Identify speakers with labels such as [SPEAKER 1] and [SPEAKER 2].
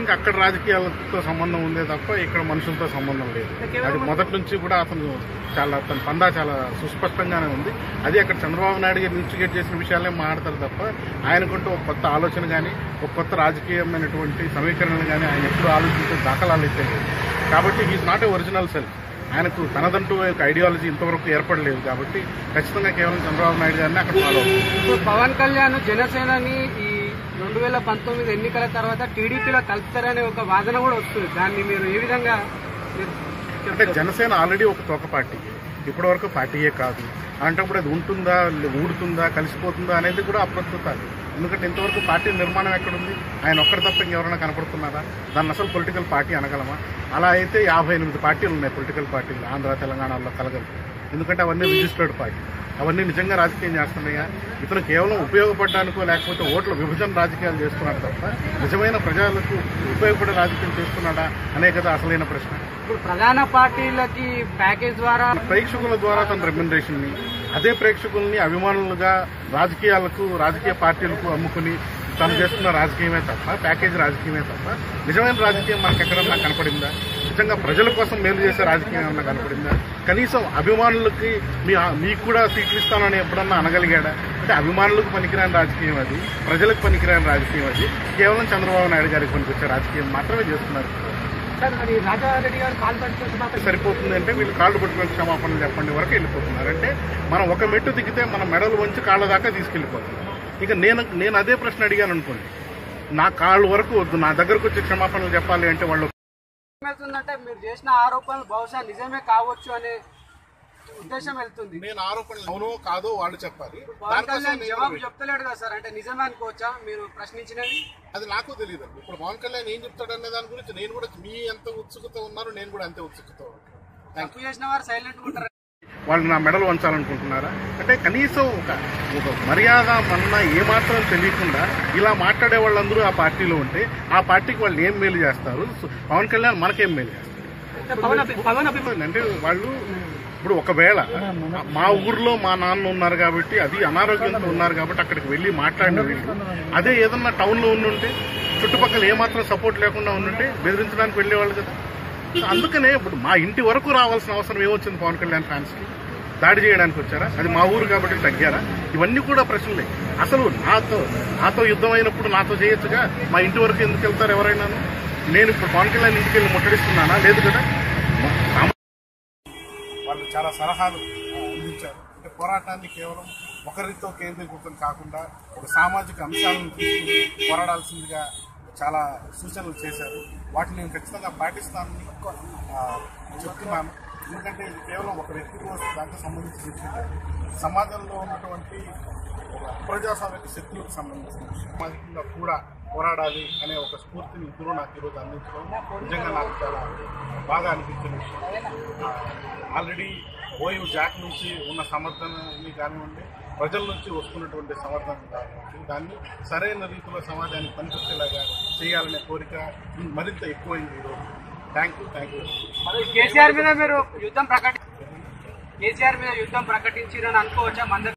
[SPEAKER 1] అతనికి అక్కడ రాజకీయాలతో సంబంధం ఉందే తప్ప ఇక్కడ మనుషులతో సంబంధం లేదు అది మొదటి నుంచి కూడా అతను చాలా అతని పందా చాలా సుస్పష్టంగానే ఉంది అది అక్కడ చంద్రబాబు నాయుడు గారు ఇన్స్టిగేట్ చేసిన విషయాలే మాట్లాడతారు తప్ప ఆయనకుంటూ ఒక కొత్త ఆలోచన కానీ ఒక కొత్త రాజకీయమైనటువంటి సమీకరణలు కానీ ఆయన ఎప్పుడు ఆలోచించే దాఖలాలు అయితే లేవు కాబట్టి he's not a original self ఆయనకు తనదంటూ ఒక ఐడియాలజీ ఇంతవరకు ఏర్పడలేదు కాబట్టి ఖచ్చితంగా కేవలం చంద్రబాబు నాయుడు గారిని అక్కడ ఫాలో అవుతుంది
[SPEAKER 2] ఇప్పుడు పవన్ కళ్యాణ్ జనసేనని ఈ రెండు వేల పంతొమ్మిది ఎన్నికల తర్వాత టీడీపీలో కలుపుతారనే ఒక వాదన కూడా వస్తుంది దాన్ని మీరు ఏ విధంగా మీరు
[SPEAKER 1] అంటే జనసేన ఆల్రెడీ ఒక తోక పార్టీ ఇప్పటి వరకు పార్టీయే కాదు అలాంటప్పుడు అది ఉంటుందా లే- ఊడుతుందా కలిసిపోతుందా అనేది కూడా అప్రస్తుతాలు ఎందుకంటే ఇంతవరకు పార్టీ నిర్మాణం ఎక్కడుంది ఆయన ఒక్కరి తప్ప ఇంకెవరైనా కనపడుతున్నారా దాన్ని అసలు పొలిటికల్ పార్టీ అనగలమా అలా అయితే యాభై ఎనిమిది పార్టీలు ఉన్నాయి పొలిటికల్ పార్టీలు ఆంధ్ర తెలంగాణలో కలగలు ఎందుకంటే అవన్నీ రిజిస్టర్డ్ పార్టీ అవన్నీ నిజంగా రాజకీయం చేస్తున్నాయా ఇతను కేవలం ఉపయోగపడడానికో లేకపోతే ఓట్ల విభజన రాజకీయాలు చేస్తున్నాడు తప్ప నిజమైన ప్రజలకు ఉపయోగపడే రాజకీయం చేస్తున్నాడా అనే కదా అసలైన ప్రశ్న
[SPEAKER 2] ఇప్పుడు ప్రధాన పార్టీలకి ప్యాకేజ్ ద్వారా
[SPEAKER 1] ప్రేక్షకుల ద్వారా తన రెమ్యునరేషన్ ని అదే ప్రేక్షకుల్ని అభిమానులుగా రాజకీయాలకు రాజకీయ పార్టీలకు అమ్ముకుని తను చేస్తున్న రాజకీయమే తప్ప ప్యాకేజ్ రాజకీయమే తప్ప నిజమైన రాజకీయం మనకు ఎక్కడన్నా కనపడిందా నిజంగా ప్రజల కోసం మేలు చేసే రాజకీయం ఏమన్నా కనపడిందా కనీసం అభిమానులకి మీ మీకు కూడా సీట్లు ఇస్తానని ఎప్పుడన్నా అనగలిగాడా అంటే అభిమానులకు పనికిరాని రాజకీయం అది ప్రజలకు పనికిరాని రాజకీయం అది కేవలం చంద్రబాబు నాయుడు గారికి పనికొచ్చే రాజకీయం మాత్రమే చేస్తున్నారు
[SPEAKER 2] సార్ మరి రాజారెడ్డి గారు కాల్ పట్టుకుంటున్నారు
[SPEAKER 1] సరిపోతుంది అంటే వీళ్ళు కాళ్ళు పట్టుకుని క్షమాపణలు చెప్పండి వరకు వెళ్ళిపోతున్నారు అంటే మనం ఒక మెట్టు దిగితే మన మెడలు వంచి కాళ్ళ దాకా తీసుకెళ్ళిపోతున్నాం ఇక నేను నేను అదే ప్రశ్న అడిగాను అనుకోండి నా కాళ్ళు వరకు వద్దు నా దగ్గరకు వచ్చి క్షమాపణలు చెప్పాలి అంటే వాళ్ళు
[SPEAKER 2] ఏమవుతుందంటే మీరు చేసిన ఆరోపణలు బహుశా నిజమే కావచ్చు అనే ఉద్దేశం వెళ్తుంది
[SPEAKER 1] నేను ఆరోపణలు అవునో కాదో వాళ్ళు చెప్పాలి
[SPEAKER 2] పవన్
[SPEAKER 1] దానికోసం
[SPEAKER 2] కళ్యాణ్
[SPEAKER 1] నేను
[SPEAKER 2] జవాబు చెప్తలేడు కదా సార్ అంటే నిజమే అనుకోవచ్చా మీరు ప్రశ్నించినవి
[SPEAKER 1] అది నాకు తెలియదు ఇప్పుడు పవన్ కళ్యాణ్ ఏం చెప్తాడనే దాని గురించి నేను కూడా మీ ఎంత ఉత్సుకత ఉన్నారో నేను కూడా అంతే ఉత్సుకత ఉన్నాను.
[SPEAKER 2] తప్పు చేసిన వారు సైలెంట్ ఉంటారు
[SPEAKER 1] వాళ్ళు నా మెడలు వంచాలనుకుంటున్నారా అంటే కనీసం ఒక ఒక మర్యాద మన్న ఏమాత్రం తెలియకుండా ఇలా మాట్లాడే వాళ్ళందరూ ఆ పార్టీలో ఉంటే ఆ పార్టీకి వాళ్ళు ఏం మేలు చేస్తారు సో పవన్ కళ్యాణ్ మనకేం మేలు చేస్తారు
[SPEAKER 2] పవన్ అభి- పవన్ అభి-
[SPEAKER 1] అంటే వాళ్ళు ఇప్పుడు ఒకవేళ మా ఊర్లో మా నాన్న ఉన్నారు కాబట్టి అది అనారోగ్యంతో ఉన్నారు కాబట్టి అక్కడికి వెళ్ళి మాట్లాడిన వీళ్ళు అదే ఏదన్నా టౌన్ లో ఉండుంటే చుట్టుపక్కల ఏమాత్రం సపోర్ట్ లేకుండా ఉండుంటే బెదిరించడానికి వెళ్ళేవాళ్ళు కదా సో అందుకనే ఇప్పుడు మా ఇంటి వరకు రావాల్సిన అవసరం ఏమొచ్చింది పవన్ కళ్యాణ్ ఫ్యాన్స్ కి దాడి చేయడానికి వచ్చారా అది మా ఊరు కాబట్టి తగ్గారా ఇవన్నీ కూడా ప్రశ్నలే అసలు నాతో నాతో యుద్ధం అయినప్పుడు నాతో చేయొచ్చుగా మా ఇంటి వరకు ఎందుకు వెళ్తారు ఎవరైనాను నేను ఇప్పుడు పవన్ కళ్యాణ్ ఇంటికి వెళ్ళి ముట్టడిస్తున్నానా లేదు కదా సామ- వాళ్ళు చాలా సలహాలు ఆ, అందించారు అంటే పోరాటాన్ని కేవలం ఒకరితో కేంద్రీకృతం కాకుండా ఒక సామాజిక అంశాలను తీసుకుని పోరాడాల్సిందిగా చాలా సూచనలు చేశారు వాటిని నేను ఖచ్చితంగా పాటిస్తానని ఆ, చెప్తున్నాను ఎందుకంటే ఇది కేవలం ఒక వ్యక్తి కోసం దాంట్లో సంబంధించి విషయం సమాజంలో ఉన్నటువంటి ఒక ప్రజాస్వామిక శక్తులకు సంబంధించిన విషయం. సామాజికంగా కూడా పోరాడాలి అనే ఒక స్ఫూర్తిని ఇద్దరు నాకు ఈరోజు అందించడం నిజంగా నాకు చాలా బాగా అనిపించిన విషయం ఆ, ఆల్రెడీ ఓయూ జాక్ నుంచి ఉన్న సమర్థనని కానివ్వండి ప్రజల నుంచి వస్తున్నటువంటి సమర్థన కానివ్వండి దాన్ని సరైన రీతిలో సమాజానికి పనికొచ్చేలాగా చేయాలనే కోరిక మరింత ఎక్కువైంది ఈరోజు థ్యాంక్ యూ థ్యాంక్ యూ
[SPEAKER 2] మరి కేసీఆర్ మీద మీరు యుద్ధం ప్రకటి కేసీఆర్ మీద యుద్ధం ప్రకటించారని అనుకోవచ్చా మంద